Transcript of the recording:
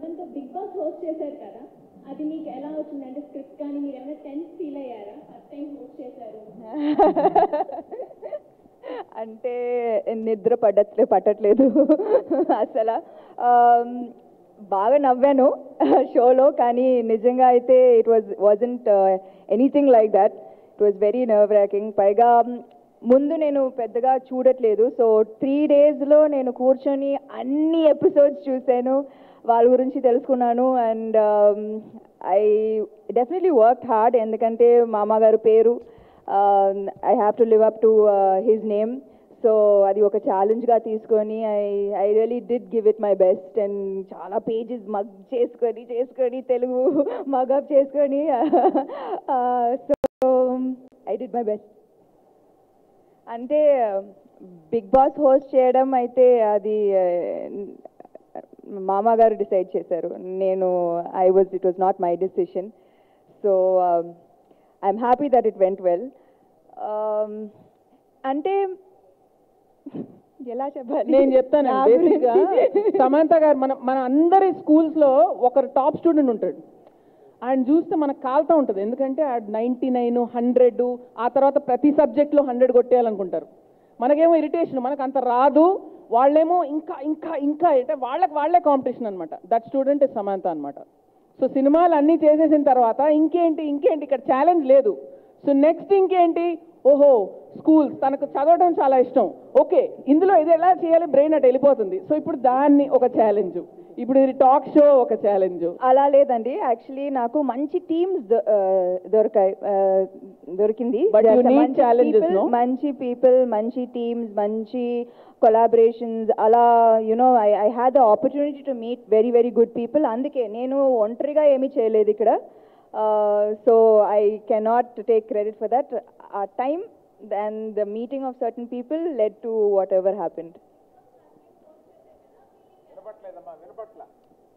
మనతో big Boss host చేశారు కదా అది మీకు ఎలా వచ్చింది అంటే స్క్రిప్ట్ కానీ మీరు ఏమైనా టెన్స్ ఫీల్ అయ్యారా ఫస్ట్ టైం హోస్ట్ చేశారు అంటే నిద్ర పడట్లే పట్టట్లేదు అసలు ఆమ్, బాగా నవ్వాను షోలో కానీ నిజంగా అయితే it was wasn't anything like that it was very nerve racking పైగా ముందు నేను పెద్దగా చూడట్లేదు సో త్రీ డేస్లో నేను కూర్చొని అన్ని ఎపిసోడ్స్ చూశాను వాళ్ళ గురించి తెలుసుకున్నాను and I definitely work hard ఎందుకంటే మామగారు పేరు I have to live up to his name so అది ఒక ఛాలెంజ్గా తీసుకొని I I really did give it my best and చాలా పేజెస్ మగ్ చేసుకొని చేసుకొని తెలుగు మగప్ చేసుకొని so I did my best అంటే బిగ్ బాస్ హోస్ట్ చేయడం అయితే అది మామ గారు డిసైడ్ చేశారు నేను I was it was not my decision so I'm happy that it went well అంటే ఎలా చెప్పాలి నేను చెప్తాను నా బేసిక్ గా గురించి. సమంత గారు మన మన అందరి స్కూల్స్ లో ఒకరు టాప్ స్టూడెంట్ ఉంటాడు ఆయన చూస్తే మనకు కాలుతా ఉంటుంది ఎందుకంటే నైంటీ నైన్ హండ్రెడ్ ఆ తర్వాత ప్రతి సబ్జెక్ట్లో హండ్రెడ్ కొట్టేయాలనుకుంటారు మనకేమో ఇరిటేషన్ మనకు అంత రాదు వాళ్ళేమో ఇంకా ఇంకా ఇంకా అంటే వాళ్ళకి వాళ్ళే కాంపిటీషన్ అనమాట దట్ స్టూడెంట్ ఇస్ సమంత అనమాట సో సినిమాలు అన్నీ చేసేసిన తర్వాత ఇంకేంటి ఇంకేంటి ఇక్కడ ఛాలెంజ్ లేదు సో నెక్స్ట్ ఇంకేంటి ఓహో స్కూల్స్ తనకు చదవడం చాలా ఇష్టం ఓకే ఇందులో ఇది ఎలా చేయాలి బ్రెయిన్ అటు వెళ్ళిపోతుంది సో ఇప్పుడు దాన్ని ఒక ఛాలెంజ్ ఇప్పుడు ఇది టాక్ షో ఒక ఛాలెంజ్ అలా లేదండి యాక్చువల్లీ నాకు మంచి టీమ్స్ దొరికాయి ఆ, దొరికింది But you There's a need మంచి challenges, people, no? మంచి పీపుల్ మంచి టీమ్స్ మంచి కొలాబరేషన్స్ అలా you know I I had the opportunity to meet very very good people అందుకే నేను ఒంటరిగా ఏమీ చేయలేదు ఇక్కడ so I cannot take credit for that ఆ time and the meeting of certain people led to whatever happened